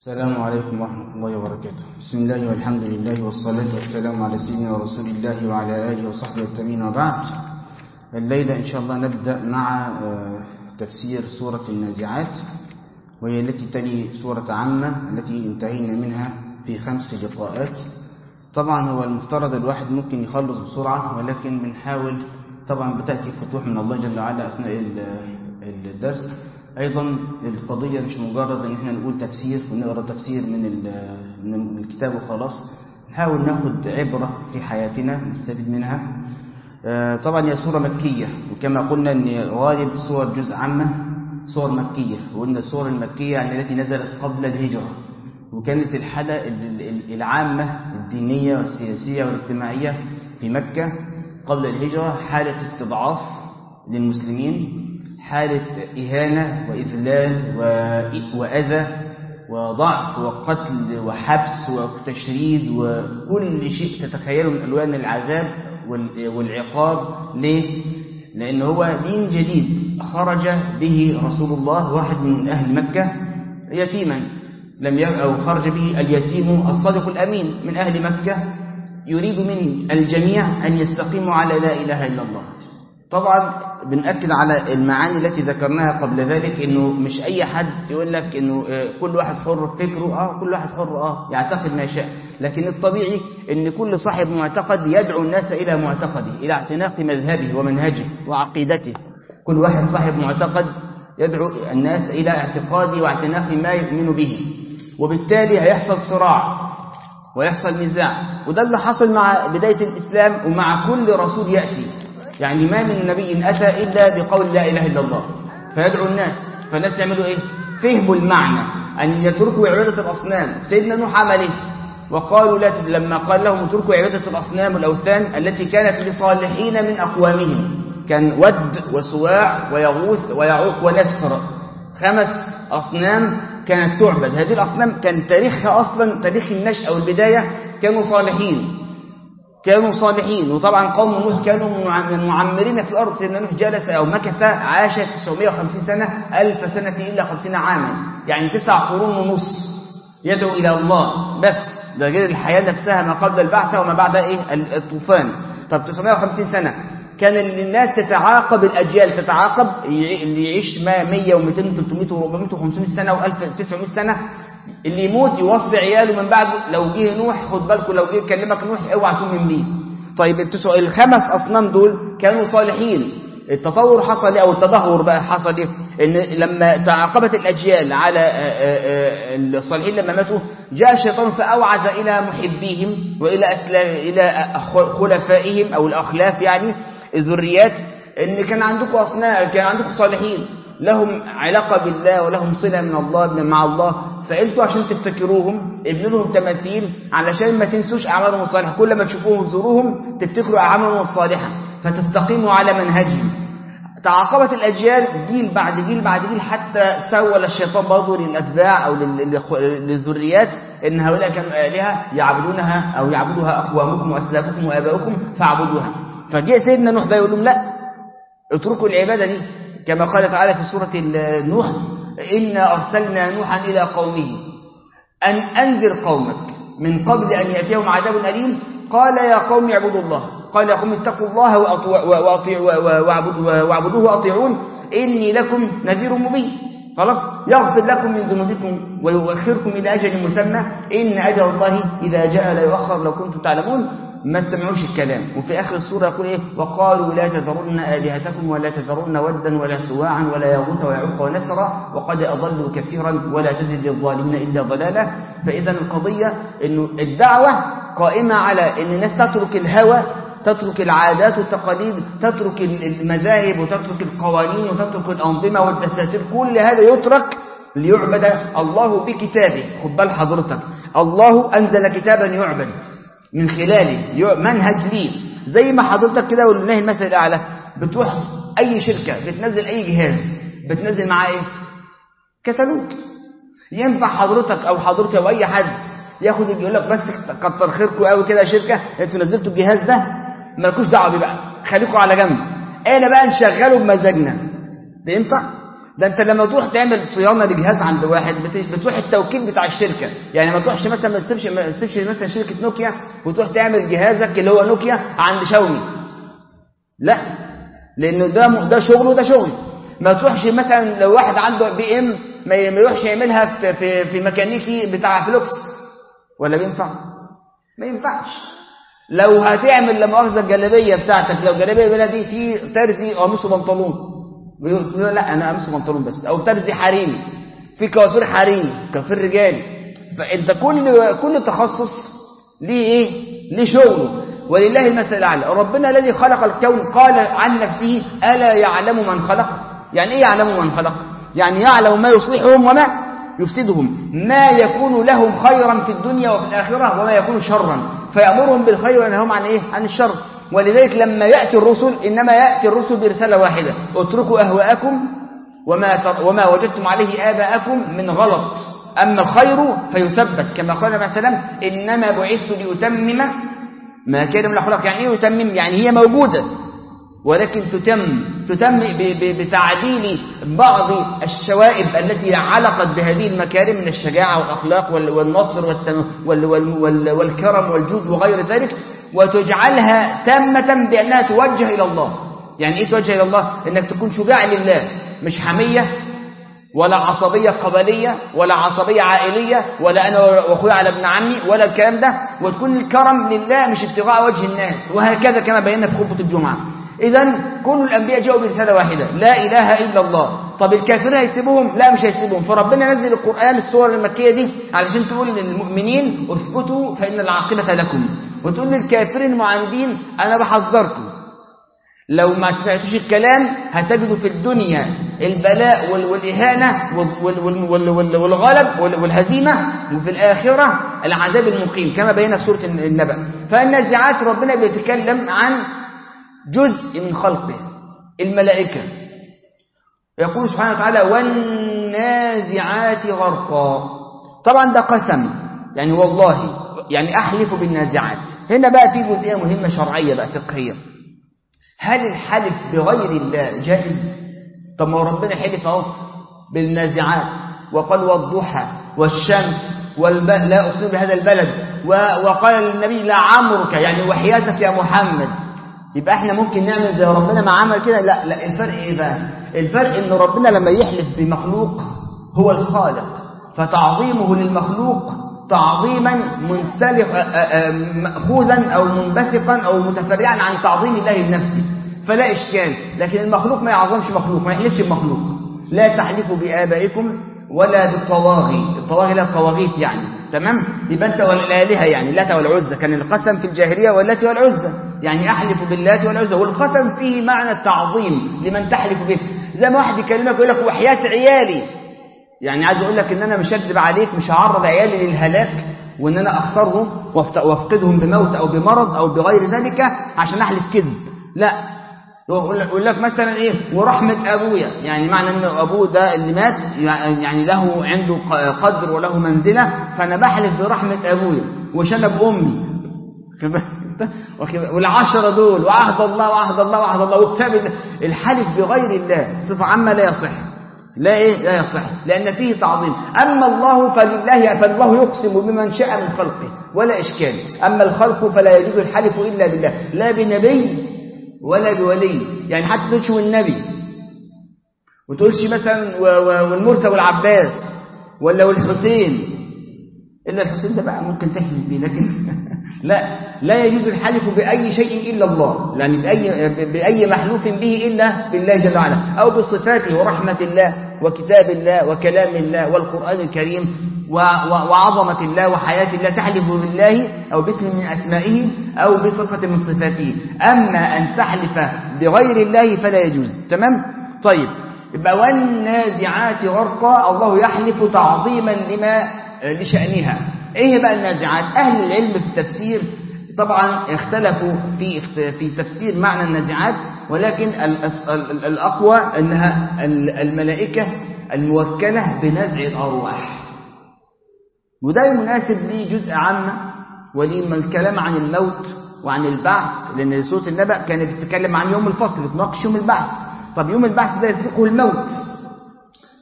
السلام عليكم ورحمة الله وبركاته بسم الله والحمد لله والصلاة والسلام على سيدنا رسول الله وعلى آله وصحبه التمين وبعد الليلة إن شاء الله نبدأ مع تفسير سورة النازعات وهي التي تلي سورة عامة التي انتهينا منها في خمس لقاءات طبعا هو المفترض الواحد ممكن يخلص بسرعة ولكن بنحاول طبعا بتأتي فتوح من الله جل وعلا أثناء الدرس أيضا القضية مش مجرد أن احنا نقول تفسير ونقرأ تفسير من من الكتاب وخلاص نحاول ناخد عبرة في حياتنا نستفيد منها طبعا هي سورة مكية وكما قلنا أن غالب سور جزء عامة سور مكية وقلنا السور المكية يعني التي نزلت قبل الهجرة وكانت الحالة العامة الدينية والسياسية والاجتماعية في مكة قبل الهجرة حالة استضعاف للمسلمين حالة إهانة وإذلال وأذى وضعف وقتل وحبس وتشريد وكل شيء تتخيله من ألوان العذاب والعقاب ليه؟ لأن هو دين جديد خرج به رسول الله واحد من أهل مكة يتيما لم أو خرج به اليتيم الصادق الأمين من أهل مكة يريد من الجميع أن يستقيموا على لا إله إلا الله طبعا بنأكد على المعاني التي ذكرناها قبل ذلك انه مش اي حد يقول لك انه كل واحد حر في فكره اه كل واحد حر اه يعتقد ما يشاء لكن الطبيعي ان كل صاحب معتقد يدعو الناس الى معتقده الى اعتناق مذهبه ومنهجه وعقيدته كل واحد صاحب معتقد يدعو الناس الى اعتقاده واعتناق ما يؤمن به وبالتالي هيحصل صراع ويحصل نزاع وده اللي حصل مع بداية الإسلام ومع كل رسول يأتي يعني ما من نبي أتى إلا بقول لا إله إلا الله فيدعو الناس فالناس يعملوا إيه فهموا المعنى أن يتركوا عبادة الأصنام سيدنا نوح عمل إيه وقالوا لا لما قال لهم اتركوا عبادة الأصنام والأوثان التي كانت لصالحين من أقوامهم كان ود وسواع ويغوث ويعوق ونسر خمس أصنام كانت تعبد هذه الأصنام كان تاريخها أصلا تاريخ النشأة والبداية كانوا صالحين كانوا صالحين وطبعا قوم نوح كانوا معمرين في الأرض سيدنا نوح جلس أو مكث عاش 950 سنة ألف سنة إلا 50 عاما يعني تسع قرون ونص يدعو إلى الله بس ده غير الحياة نفسها ما قبل البعثة وما بعد إيه الطوفان طب 950 سنة كان الناس تتعاقب الأجيال تتعاقب اللي يعيش ما 100 و200 و300 و400 و500 سنة و1000 900 سنة اللي يموت يوصي عياله من بعد لو جه نوح خد بالكم لو جه يكلمك نوح اوعى تؤمن بيه طيب الخمس اصنام دول كانوا صالحين التطور حصل ايه او التدهور بقى حصل ايه ان لما تعاقبت الاجيال على الصالحين لما ماتوا جاء الشيطان فاوعز الى محبيهم والى اسلام الى خلفائهم او الاخلاف يعني الذريات ان كان عندكم اصنام كان عندكم صالحين لهم علاقة بالله ولهم صلة من الله مع الله فانتوا عشان تفتكروهم ابنوا لهم تماثيل علشان ما تنسوش أعمالهم الصالحة كل ما تشوفوهم تزوروهم تفتكروا أعمالهم الصالحة فتستقيموا على منهجهم تعاقبت الأجيال جيل بعد جيل بعد جيل حتى سول الشيطان برضه للأتباع أو للذريات إن هؤلاء كانوا آلهة يعبدونها أو يعبدوها أقوامكم وأسلافكم وآباؤكم فاعبدوها فجاء سيدنا نوح بقى يقول لهم لا اتركوا العبادة دي كما قال تعالى في سورة نوح إنا أرسلنا نوحا إلى قومه أن أنذر قومك من قبل أن يأتيهم عذاب أليم قال يا قوم اعبدوا الله قال يا قوم اتقوا الله واعبدوه وأطيعون إني لكم نذير مبين خلاص يغفر لكم من ذنوبكم ويؤخركم إلى أجل مسمى إن أجل الله إذا جاء لا يؤخر لو كنتم تعلمون ما استمعوش الكلام وفي آخر السورة يقول إيه وقالوا لا تذرن آلهتكم ولا تذرن ودا ولا سواعا ولا يغوث ويعوق ونسرا وقد أضلوا كثيرا ولا تزد للظالمين إلا ضلالا فإذا القضية إنه الدعوة قائمة على إن الناس تترك الهوى تترك العادات والتقاليد تترك المذاهب وتترك القوانين وتترك الأنظمة والدساتير كل هذا يترك ليعبد الله بكتابه خد بال حضرتك الله أنزل كتابا يعبد من خلاله منهج ليه زي ما حضرتك كده والله المثل الأعلى بتروح أي شركة بتنزل أي جهاز بتنزل معاه إيه كتالوج ينفع حضرتك أو حضرتك أو أي حد ياخد يقول لك بس كتر خيركم قوي كده يا شركة انتوا نزلتوا الجهاز ده مالكوش دعوه بيه بقى خليكم على جنب انا بقى نشغله بمزاجنا ده ينفع ده انت لما تروح تعمل صيانه لجهاز عند واحد بتروح التوكيل بتاع الشركه يعني ما تروحش مثلا ما تسيبش ما تسيبش مثلا شركه نوكيا وتروح تعمل جهازك اللي هو نوكيا عند شاومي لا لانه ده ده شغله وده شغل ما تروحش مثلا لو واحد عنده بي ام ما يروحش يعملها في في في ميكانيكي بتاع فلوكس ولا بينفع ما ينفعش لو هتعمل لما مؤاخذه الجلابيه بتاعتك لو جلابيه بلدي في ترزي قميص وبنطلون بيقول لا انا قميص وبنطلون بس او ترزي حريمي في كوافير حريمي كوافير رجالي فانت كل كل تخصص ليه ايه ليه شغله ولله المثل الاعلى ربنا الذي خلق الكون قال عن نفسه الا يعلم من خلق يعني ايه يعلم من خلق يعني يعلم ما يصلحهم وما يفسدهم ما يكون لهم خيرا في الدنيا وفي الآخرة وما يكون شرا فيأمرهم بالخير وينهاهم عن إيه؟ عن الشر ولذلك لما يأتي الرسل إنما يأتي الرسل برسالة واحدة اتركوا أهواءكم وما, وما وجدتم عليه آباءكم من غلط أما الخير فيثبت كما قال النبي صلى الله عليه وسلم إنما بعثت لأتمم ما كان من الأخلاق يعني إيه يتمم يعني هي موجودة ولكن تتم تتم بتعديل بعض الشوائب التي علقت بهذه المكارم من الشجاعة والأخلاق والنصر والكرم والجود وغير ذلك وتجعلها تامة بأنها توجه إلى الله يعني إيه توجه إلى الله؟ إنك تكون شجاع لله مش حمية ولا عصبية قبلية ولا عصبية عائلية ولا أنا وأخوي على ابن عمي ولا الكلام ده وتكون الكرم لله مش ابتغاء وجه الناس وهكذا كما بينا في خطبة الجمعة إذا كل الأنبياء جاءوا برسالة واحدة لا إله إلا الله طب الكافرين هيسيبوهم لا مش هيسيبوهم فربنا نزل القرآن السور المكية دي علشان تقول للمؤمنين اثبتوا فإن العاقبة لكم وتقول للكافرين المعاندين أنا بحذركم لو ما سمعتوش الكلام هتجدوا في الدنيا البلاء والإهانة والغلب والهزيمة وفي الآخرة العذاب المقيم كما بينا في سورة النبأ فالنازعات ربنا بيتكلم عن جزء من خلقه الملائكة يقول سبحانه وتعالى والنازعات غرقا طبعا ده قسم يعني والله يعني أحلف بالنازعات هنا بقى في جزئية مهمة شرعية بقى فقهية هل الحلف بغير الله جائز طب ما ربنا حلف اهو بالنازعات وقال والضحى والشمس والب... لا أقسم بهذا البلد و... وقال للنبي لا عمرك يعني وحياتك يا محمد يبقى احنا ممكن نعمل زي ربنا ما عمل كده لا لا الفرق ايه بقى الفرق ان ربنا لما يحلف بمخلوق هو الخالق فتعظيمه للمخلوق تعظيما منسلخ مأخوذا أو منبثقا أو متفرعا عن تعظيم الله لنفسه فلا إشكال لكن المخلوق ما يعظمش مخلوق ما يحلفش بمخلوق لا تحلفوا بآبائكم ولا بالطواغي الطواغي لا الطواغيت يعني تمام يبقى انت والآلهة يعني اللات والعزة كان القسم في الجاهلية واللات والعزة يعني أحلف باللات والعزة والقسم فيه معنى التعظيم لمن تحلف به زي ما واحد يكلمك يقول لك وحياة عيالي يعني عايز اقول لك ان انا مش هكذب عليك مش هعرض عيالي للهلاك وان انا اخسرهم وافقدهم بموت او بمرض او بغير ذلك عشان احلف كذب لا يقول لك مثلا ايه ورحمه ابويا يعني معنى ان ابوه ده اللي مات يعني له عنده قدر وله منزله فانا بحلف برحمه ابويا وشنب امي والعشرة دول وعهد الله وعهد الله وعهد الله وكتاب الحلف بغير الله صفة عامة لا يصح لا إيه لا يصح لأن فيه تعظيم أما الله فلله فالله يقسم بمن شاء من خلقه ولا إشكال أما الخلق فلا يجوز الحلف إلا بالله لا بنبي ولا بولي يعني حتى تقولش والنبي وتقولش مثلا والمرسى والعباس ولا والحسين إلا الحسين ده بقى ممكن تحلف بيه لكن لا لا يجوز الحلف بأي شيء إلا الله يعني بأي, بأي محلوف به إلا بالله جل وعلا أو بصفاته ورحمة الله وكتاب الله وكلام الله والقرآن الكريم وعظمة الله وحياة الله تحلف بالله أو باسم من أسمائه أو بصفة من صفاته أما أن تحلف بغير الله فلا يجوز تمام طيب يبقى والنازعات غرقا الله يحلف تعظيما لما لشأنها ايه بقى النازعات اهل العلم في التفسير طبعا اختلفوا في في تفسير معنى النازعات ولكن الاقوى انها الملائكه الموكله بنزع الارواح وده مناسب لجزء عامه ولما الكلام عن الموت وعن البعث لان سوره النبأ كانت بتتكلم عن يوم الفصل بتناقش يوم البعث طب يوم البعث ده يسبقه الموت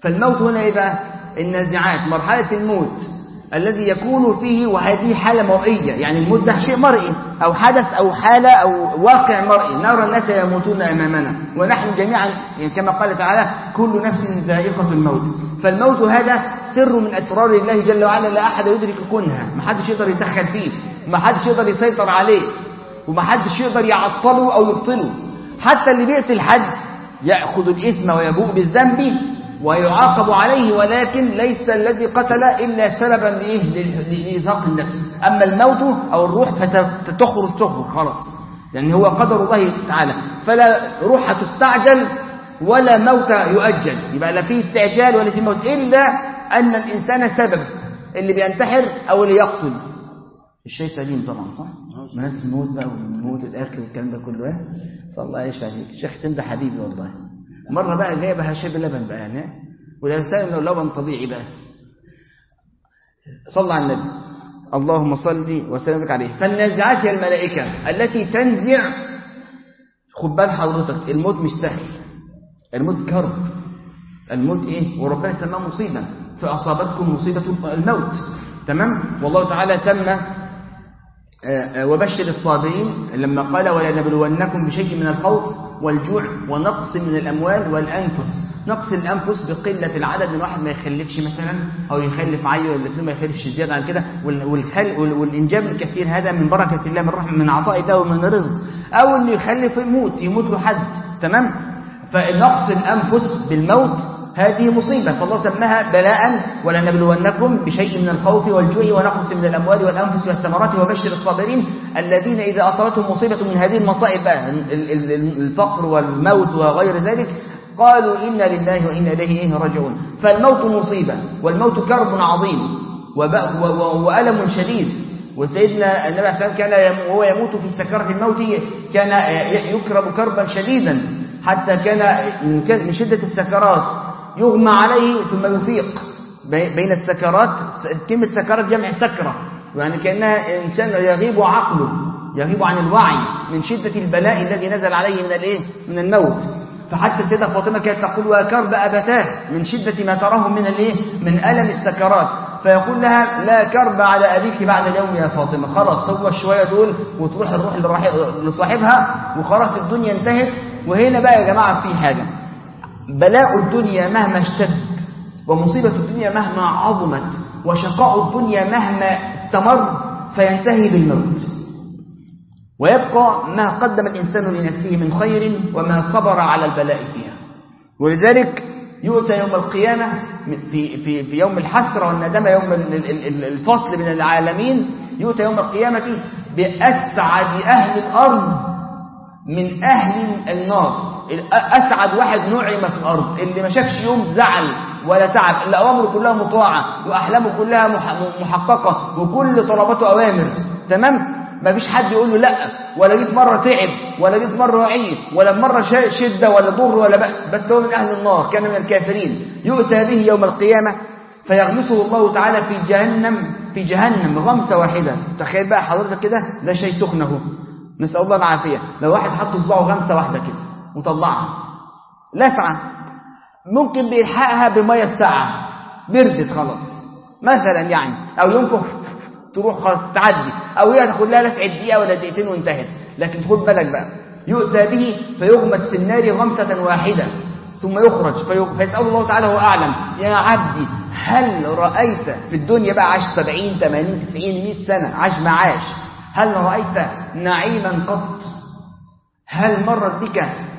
فالموت هنا إيه بقى النازعات مرحلة الموت الذي يكون فيه وهذه حالة مرئية يعني الموت ده شيء مرئي أو حدث أو حالة أو واقع مرئي نرى الناس يموتون أمامنا ونحن جميعا يعني كما قال تعالى كل نفس ذائقة الموت فالموت هذا سر من أسرار الله جل وعلا لا أحد يدرك كنها ما حدش يقدر يتدخل فيه ما حدش يقدر يسيطر عليه وما حدش يقدر يعطله أو يبطله حتى اللي بيقتل حد يأخذ الإثم ويبوء بالذنب ويعاقب عليه ولكن ليس الذي قتل إلا سببا لإزهاق النفس أما الموت أو الروح فتخرج تخرج خلاص يعني هو قدر الله تعالى فلا روح تستعجل ولا موت يؤجل يبقى لا في استعجال ولا في موت إلا أن الإنسان سبب اللي بينتحر أو اللي يقتل الشيء سليم طبعا صح؟ مناسب الموت بقى والموت الآخر والكلام ده كله ايه؟ صلى الله يشفع فيك الشيخ حسين ده حبيبي والله مرة بقى جايبها شاي بلبن بقى يعني والإنسان لو لبن طبيعي بقى صلى على النبي اللهم صل وسلم عليه فالنازعات هي الملائكة التي تنزع خد بال حضرتك الموت مش سهل الموت كرب الموت ايه وربنا سماه مصيبة فأصابتكم مصيبة الموت تمام والله تعالى سمى وبشر الصابرين لما قال ولنبلونكم بشيء من الخوف والجوع ونقص من الأموال والأنفس نقص الأنفس بقلة العدد من واحد ما يخلفش مثلا أو يخلف عيل ولا اثنين ما يخلفش زيادة عن كده والخل والإنجاب الكثير هذا من بركة الله من رحمة من عطاء الله ومن رزق أو إنه يخلف يموت يموت له حد تمام فنقص الأنفس بالموت هذه مصيبة فالله سماها بلاء ولنبلونكم بشيء من الخوف والجوع ونقص من الأموال والأنفس والثمرات وبشر الصابرين الذين إذا أصابتهم مصيبة من هذه المصائب الفقر والموت وغير ذلك قالوا إنا لله وإنا إليه راجعون فالموت مصيبة والموت كرب عظيم وألم شديد وسيدنا النبي عليه الصلاة كان وهو يموت في سكرة الموت كان يكرب كربا شديدا حتى كان من شدة السكرات يغمى عليه ثم يفيق بين السكرات كلمة سكرات جمع سكرة يعني كأنها إنسان يغيب عقله يغيب عن الوعي من شدة البلاء الذي نزل عليه من الايه من الموت فحتى السيدة فاطمة كانت تقول وكرب أبتاه من شدة ما تراه من الايه من ألم السكرات فيقول لها لا كرب على أبيك بعد اليوم يا فاطمة خلاص هو شوية دول وتروح الروح لصاحبها وخلاص الدنيا انتهت وهنا بقى يا جماعة في حاجة بلاء الدنيا مهما اشتد ومصيبة الدنيا مهما عظمت وشقاء الدنيا مهما استمر فينتهي بالموت ويبقى ما قدم الإنسان لنفسه من خير وما صبر على البلاء فيها ولذلك يؤتى يوم القيامة في, في, في يوم الحسرة والندامة يوم الفصل من العالمين يؤتى يوم القيامة بأسعد أهل الأرض من أهل النار أسعد واحد نعم في الأرض اللي ما شافش يوم زعل ولا تعب اللي أوامره كلها مطاعة وأحلامه كلها محققة وكل طلباته أوامر تمام ما فيش حد يقول له لا ولا جيت مرة تعب ولا جيت مرة عيد ولا مرة شدة ولا ضر ولا بأس بس هو من أهل النار كان من الكافرين يؤتى به يوم القيامة فيغمسه الله تعالى في جهنم في جهنم غمسة واحدة تخيل بقى حضرتك كده ده شيء سخنه نسأل الله العافية لو واحد حط صباعه غمسة واحدة كده وطلعها لسعة ممكن بيلحقها بمية الساعة بردت خلاص مثلا يعني أو ينفخ تروح خلاص تعدي أو هي تاخد لها لسعة دقيقة ولا دقيقتين وانتهت لكن خد بالك بقى يؤتى به فيغمس في النار غمسة واحدة ثم يخرج فيسأل الله تعالى هو أعلم يا عبدي هل رأيت في الدنيا بقى عاش 70 80 90 100 سنة عاش معاش هل رأيت نعيما قط هل مرت بك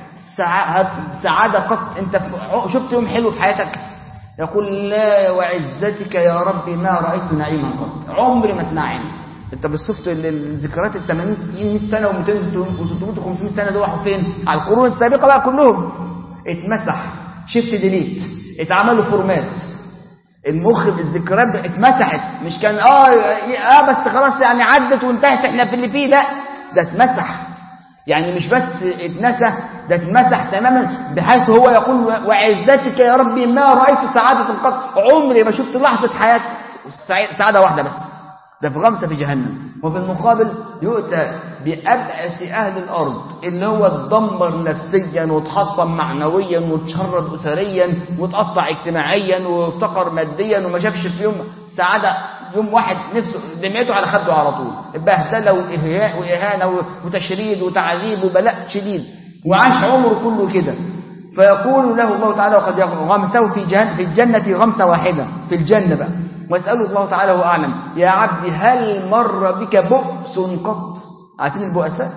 سعادة قط انت شفت يوم حلو في حياتك يقول لا وعزتك يا ربي ما رأيت نعيما قط عمري ما اتنعمت انت بصفت الذكريات ال 80 90 100 سنه و200 و300 500 سنه دول راحوا فين على القرون السابقه بقى كلهم اتمسح شفت ديليت اتعملوا فورمات المخ الذكريات اتمسحت مش كان اه اه بس خلاص يعني عدت وانتهت احنا في اللي فيه لا ده اتمسح يعني مش بس اتنسى ده اتمسح تماما بحيث هو يقول وعزتك يا ربي ما رأيت سعادة قط عمري ما شفت لحظة حياة سعادة واحدة بس ده في غمسة في جهنم وفي المقابل يؤتى بأبأس أهل الأرض اللي هو اتدمر نفسيا وتحطم معنويا وتشرد أسريا وتقطع اجتماعيا وافتقر ماديا وما شافش في يوم سعادة يوم واحد نفسه دمعته على خده على طول بهدله وإهاء وإهانة وتشريد وتعذيب وبلاء شديد وعاش عمره كله كده فيقول له الله تعالى وقد غمسه في جهنم في الجنة غمسة واحدة في الجنة بقى ويسأل الله تعالى وهو أعلم يا عبدي هل مر بك بؤس قط عارفين البؤساء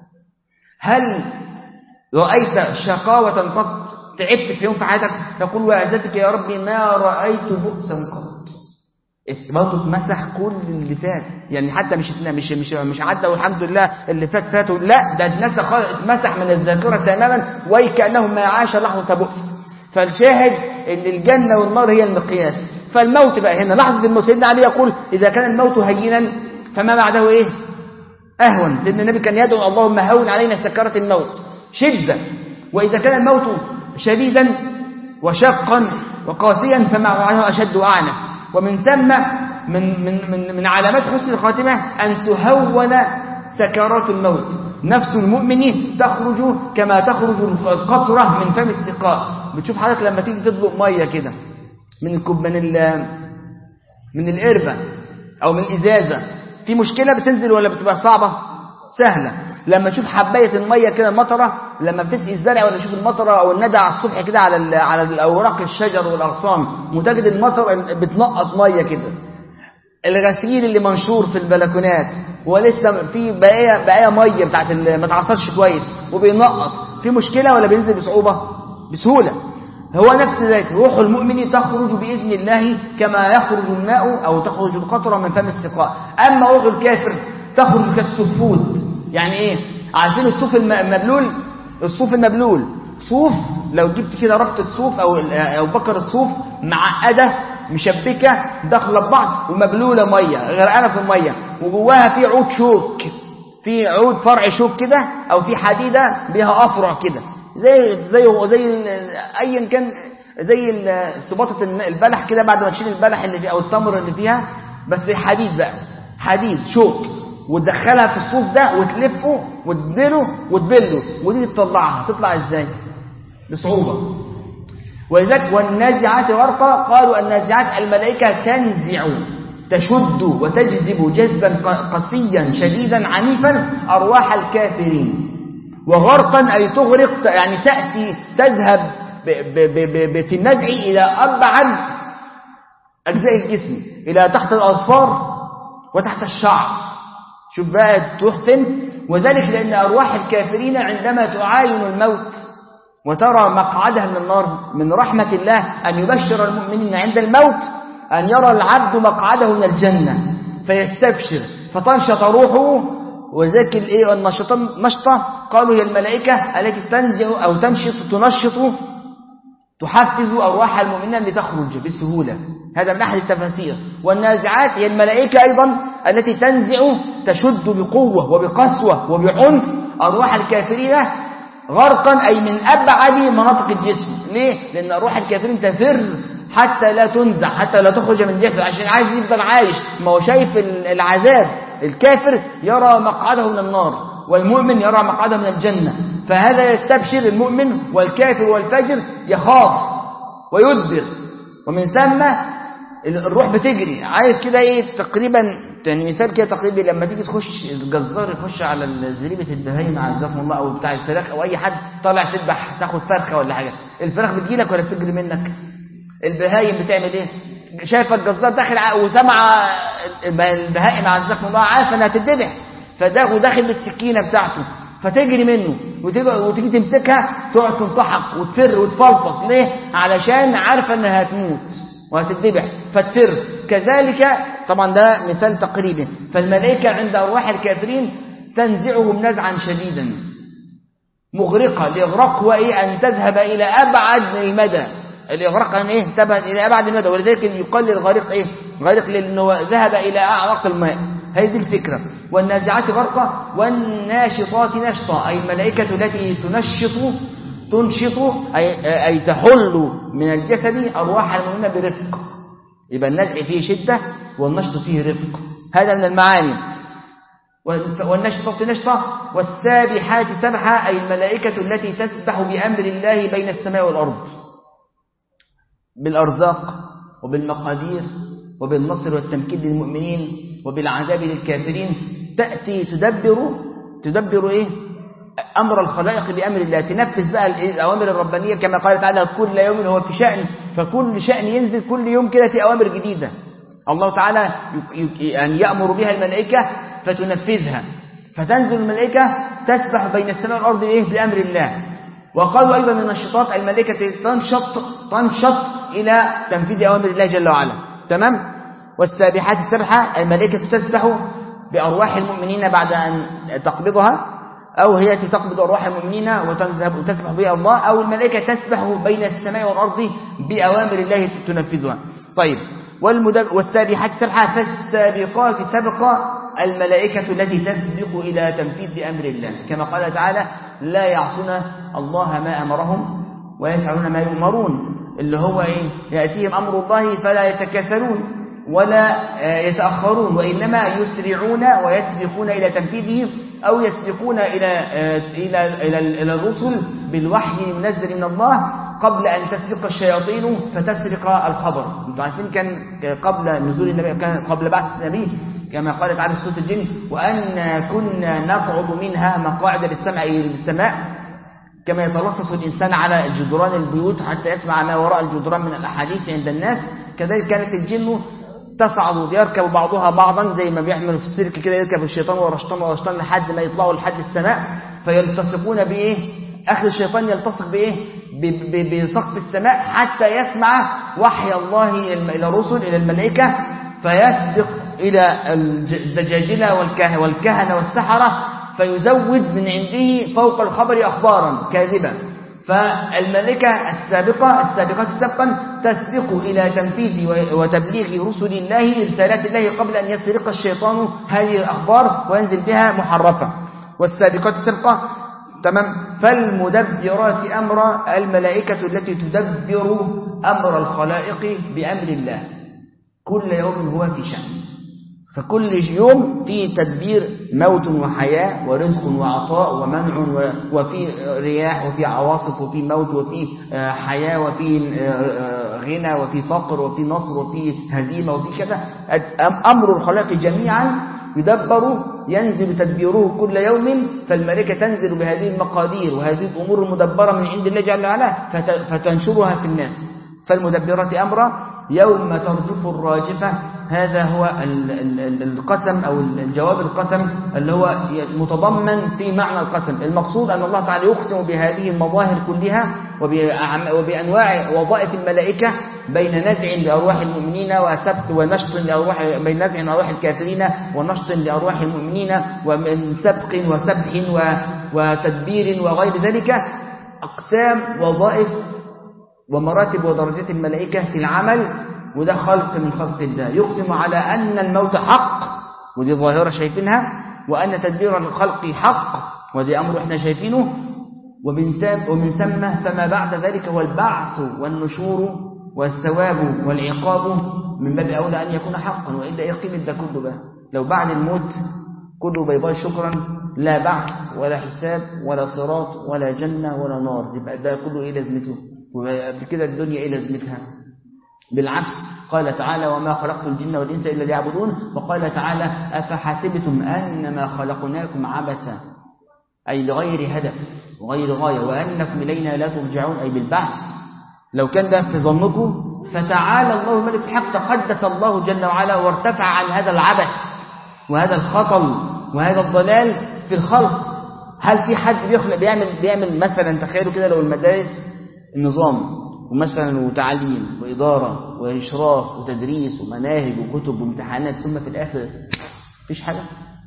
هل رأيت شقاوة قط تعبت في يوم في حياتك يقول وعزتك يا ربي ما رأيت بؤسا قط برضه اتمسح كل اللي فات يعني حتى مش مش مش مش عدى والحمد لله اللي فات فاتوا لا ده اتنسى اتمسح من الذاكره تماما وكانه ما عاش لحظه بؤس فالشاهد ان الجنه والنار هي المقياس فالموت بقى هنا لحظه الموت سيدنا علي يقول اذا كان الموت هينا فما بعده ايه اهون سيدنا النبي كان يدعو اللهم هون علينا سكره الموت شده واذا كان الموت شديدا وشقا وقاسيا فما بعده اشد واعنف ومن ثم من من من من علامات حسن الخاتمه ان تهون سكرات الموت نفس المؤمن تخرج كما تخرج القطره من فم السقاء بتشوف حضرتك لما تيجي تطلق ميه كده من الكوب من ال من القربه او من الازازه في مشكله بتنزل ولا بتبقى صعبه سهله لما تشوف حبايه الميه كده المطره لما بتسقي الزرع ولا تشوف المطره او الندى على الصبح كده على على الاوراق الشجر والاغصان وتجد المطر بتنقط ميه كده الغسيل اللي منشور في البلكونات ولسه في بقايا بقايا ميه بتاعت ما اتعصرش كويس وبينقط في مشكله ولا بينزل بصعوبه بسهوله هو نفس ذلك روح المؤمن تخرج بإذن الله كما يخرج الماء أو تخرج القطرة من فم السقاء أما روح الكافر تخرج كالسفود يعني إيه عارفين الصوف المبلول الصوف المبلول صوف لو جبت كده ربطة صوف أو أو بكرة صوف معقدة مشبكة داخلة ببعض ومبلولة مية غرقانة في المية وجواها في عود شوك في عود فرع شوك كده أو في حديدة بها أفرع كده زي زي زي ايا كان زي سباطه البلح كده بعد ما تشيل البلح اللي فيه او التمر اللي فيها بس حديد بقى حديد شوك وتدخلها في الصوف ده وتلفه وتديله وتبله ودي تطلعها تطلع ازاي بصعوبه ولذلك والنازعات غرقا قالوا النازعات الملائكه تنزع تشد وتجذب جذبا قسيا شديدا عنيفا ارواح الكافرين وغرقا أي تغرق يعني تأتي تذهب ب ب ب في النزع إلى أبعد أجزاء الجسم إلى تحت الأظفار وتحت الشعر شوف بقى تروح فين وذلك لأن أرواح الكافرين عندما تعاين الموت وترى مقعدها من النار من رحمة الله أن يبشر المؤمنين عند الموت أن يرى العبد مقعده من الجنة فيستبشر فتنشط روحه وذاك الايه النشطان نشطه قالوا هي الملائكه التي تنزع او تنشط تنشط تحفز ارواح المؤمنين لتخرج بسهوله هذا من احد التفاسير والنازعات هي الملائكه ايضا التي تنزع تشد بقوه وبقسوه وبعنف ارواح الكافرين غرقا اي من ابعد مناطق الجسم ليه لان ارواح الكافرين تفر حتى لا تنزع حتى لا تخرج من جسمه عشان عايز يفضل عايش ما هو شايف العذاب الكافر يرى مقعده من النار والمؤمن يرى مقعده من الجنة فهذا يستبشر المؤمن والكافر والفجر يخاف ويدبر ومن ثم الروح بتجري عارف كده ايه تقريبا يعني مثال كده تقريبا لما تيجي تخش الجزار يخش على زريبه البهايم عزكم الله او بتاع الفراخ او اي حد طالع تذبح تاخد فرخه ولا حاجه الفراخ بتجيلك ولا بتجري منك البهايم بتعمل ايه شايف الجزار داخل وسمع البهائم عزكم الله عارفه انها تتذبح فده داخل بالسكينه بتاعته فتجري منه وتيجي تمسكها تقعد تنطحق وتفر وتفلفص ليه علشان عارفه انها هتموت وهتتذبح فتفر كذلك طبعا ده مثال تقريبي فالملائكه عند ارواح الكافرين تنزعهم نزعا شديدا مغرقه الاغراق هو ايه ان تذهب الى ابعد المدى الإغراق عن إيه تبعد إلى أبعد المدى ولذلك يقال للغريق إيه غريق لأنه ذهب إلى أعماق الماء هذه الفكرة والنازعات غرقا والناشطات نشطا أي الملائكة التي تنشط تنشط أي, أي تحل من الجسد أرواح المؤمنين برفق يبقى النزع فيه شدة والنشط فيه رفق هذا من المعاني والنشطة نشطة والسابحات سبحة أي الملائكة التي تسبح بأمر الله بين السماء والأرض بالأرزاق وبالمقادير وبالنصر والتمكين للمؤمنين وبالعذاب للكافرين تأتي تدبر تدبر إيه أمر الخلائق بأمر الله تنفذ بقى الأوامر الربانية كما قال تعالى كل يوم هو في شأن فكل شأن ينزل كل يوم كده في أوامر جديدة الله تعالى يعني يأمر بها الملائكة فتنفذها فتنزل الملائكة تسبح بين السماء والأرض إيه بأمر الله وقالوا أيضا أن النشطات الملائكة تنشط تنشط إلى تنفيذ أوامر الله جل وعلا تمام والسابحات السبحة الملائكة تسبح بأرواح المؤمنين بعد أن تقبضها أو هي تقبض أرواح المؤمنين وتذهب وتسبح بها الله أو الملائكة تسبح بين السماء والأرض بأوامر الله تنفذها طيب والسابحات سبحة فالسابقات سبقا الملائكة التي تسبق إلى تنفيذ أمر الله كما قال تعالى لا يعصون الله ما أمرهم ويفعلون ما يؤمرون اللي هو إيه؟ يأتيهم أمر الله فلا يتكاسلون ولا يتأخرون وإنما يسرعون ويسبقون إلى تنفيذه أو يسبقون إلى إلى إلى إلى الرسل بالوحي المنزل من الله قبل أن تسبق الشياطين فتسرق الخبر انتم عارفين كان قبل نزول النبي كان قبل بعث النبي كما قال تعالى في سورة الجن وأن كنا نقعد منها مقاعد للسمع للسماء كما يتلصص الإنسان على جدران البيوت حتى يسمع ما وراء الجدران من الأحاديث عند الناس كذلك كانت الجن تصعد ويركب بعضها بعضا زي ما بيعملوا في السيرك كده يركب الشيطان ورا الشيطان ورا الشيطان لحد ما يطلعوا لحد السماء فيلتصقون بإيه آخر الشيطان يلتصق بإيه بسقف السماء حتى يسمع وحي الله إلى الرسل إلى الملائكة فيسبق إلى الدجاجلة والكهنة والسحرة فيزود من عنده فوق الخبر أخبارا كاذبة فالملكة السابقة السابقة سبقا تسبق إلى تنفيذ وتبليغ رسل الله رسالات الله قبل أن يسرق الشيطان هذه الأخبار وينزل بها محرفة والسابقات سبقة تمام فالمدبرات أمر الملائكة التي تدبر أمر الخلائق بأمر الله كل يوم هو في شأن فكل يوم في تدبير موت وحياة ورزق وعطاء ومنع وفي رياح وفي عواصف وفي موت وفي حياة وفي غنى وفي فقر وفي نصر وفي هزيمة وفي كذا أمر الخلق جميعا يدبر ينزل تدبيره كل يوم فالملائكة تنزل بهذه المقادير وهذه الأمور المدبرة من عند الله جل وعلا فتنشرها في الناس فالمدبرات أمرا يوم ترجف الراجفة هذا هو القسم أو الجواب القسم اللي هو متضمن في معنى القسم المقصود أن الله تعالى يقسم بهذه المظاهر كلها وبأنواع وظائف الملائكة بين نزع لأرواح المؤمنين وسبت ونشط لأرواح بين نزع لأرواح الكافرين ونشط لأرواح المؤمنين ومن سبق وسبح وتدبير وغير ذلك أقسام وظائف ومراتب ودرجات الملائكة في العمل وده خلق من خلق الله يقسم على أن الموت حق ودي ظاهرة شايفينها وأن تدبير الخلق حق ودي أمر احنا شايفينه ومن, ومن ثم فما بعد ذلك هو البعث والنشور والثواب والعقاب من باب أولى أن يكون حقا وإلا إيه قيمة ده كله بقى لو بعد الموت كله بيباي شكرا لا بعث ولا حساب ولا صراط ولا جنة ولا نار يبقى ده كله إيه لازمته وقبل كده الدنيا إيه لازمتها بالعكس قال تعالى وما خلقت الجن والإنس إلا ليعبدون وقال تعالى أفحسبتم أنما خلقناكم عبثا أي لغير هدف وغير غاية وأنكم إلينا لا ترجعون أي بالبعث لو كان ده في ظنكم فتعالى الله الملك الحق تقدس الله جل وعلا وارتفع عن هذا العبث وهذا الخطل وهذا الضلال في الخلق هل في حد بيخلق بيعمل بيعمل مثلا تخيلوا كده لو المدارس النظام ومثلا وتعليم وإدارة وإشراف وتدريس ومناهج وكتب وامتحانات ثم في الآخر مفيش حاجة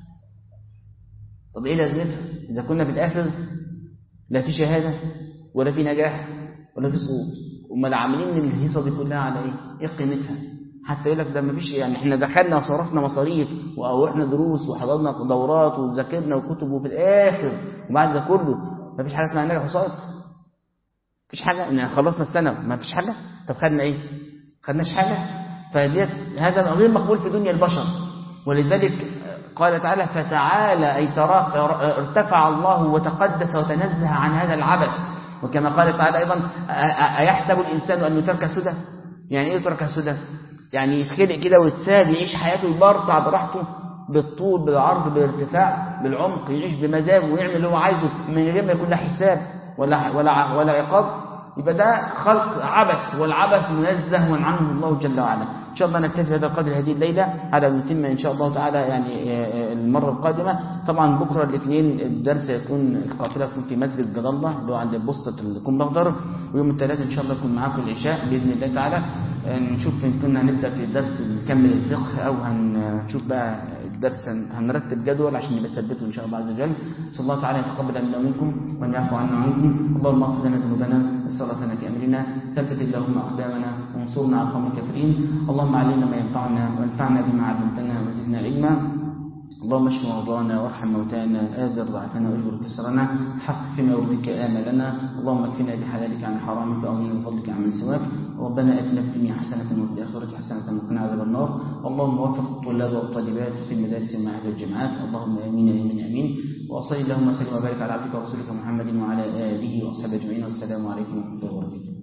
طب إيه لازمتها إذا كنا في الآخر لا في شهادة ولا في نجاح ولا في سقوط امال عاملين الهيصة دي كلها على إيه إيه قيمتها حتى يقول لك ده مفيش يعني احنا دخلنا وصرفنا مصاريف واروحنا دروس وحضرنا دورات وذاكرنا وكتب وفي الآخر وبعد ده كله مفيش حاجة اسمها نجاح وسقط مفيش حاجة إن خلصنا السنة ما فيش حاجة طب خدنا إيه خدناش حاجة فديت هذا غير مقبول في دنيا البشر ولذلك قال تعالى فتعالى أي ترى ارتفع الله وتقدس وتنزه عن هذا العبث وكما قال تعالى أيضا أيحسب الإنسان أن يترك سدى يعني إيه يترك سدى يعني يتخلق كده ويتساب يعيش حياته يبرطع براحته بالطول بالعرض بالارتفاع بالعمق يعيش بمزاجه ويعمل اللي هو عايزه من غير ما يكون له حساب ولا ولا ولا عقاب يبقى ده خلق عبث والعبث منزه عنه الله جل وعلا ان شاء الله نكتفي هذا القدر هذه الليله على ان نتم ان شاء الله تعالى يعني المره القادمه طبعا بكره الاثنين الدرس يكون القافله تكون في مسجد جد الله اللي هو عند بوسطه الكوم الاخضر ويوم الثلاث ان شاء الله يكون معاكم العشاء باذن الله تعالى نشوف ان كنا هنبدا في الدرس نكمل الفقه او هنشوف بقى الدرس هنرتب جدول عشان يبقى ثبته ان شاء الله عز وجل نسال الله تعالى يتقبل منا ومنكم وان يعفو عنا وعنكم اللهم اغفر لنا ذنوبنا واسرافنا في امرنا ثبت اللهم اقدامنا وانصرنا على القوم الكافرين اللهم علمنا ما ينفعنا وانفعنا بما علمتنا وزدنا علما اللهم اشف مرضانا وارحم موتانا آزر ضعفنا واجبر كسرنا حق فيما يرضيك آملنا اللهم اكفنا بحلالك عن حرامك وأغننا بفضلك عن من سواك ربنا اتنا في الدنيا حسنة وفي الآخرة حسنة وقنا عذاب النار اللهم وفق الطلاب والطالبات في المدارس والمعاهد والجامعات اللهم امين امين امين وصلي اللهم وسلم وبارك على عبدك ورسولك محمد وعلى آله وأصحابه أجمعين والسلام عليكم ورحمة الله وبركاته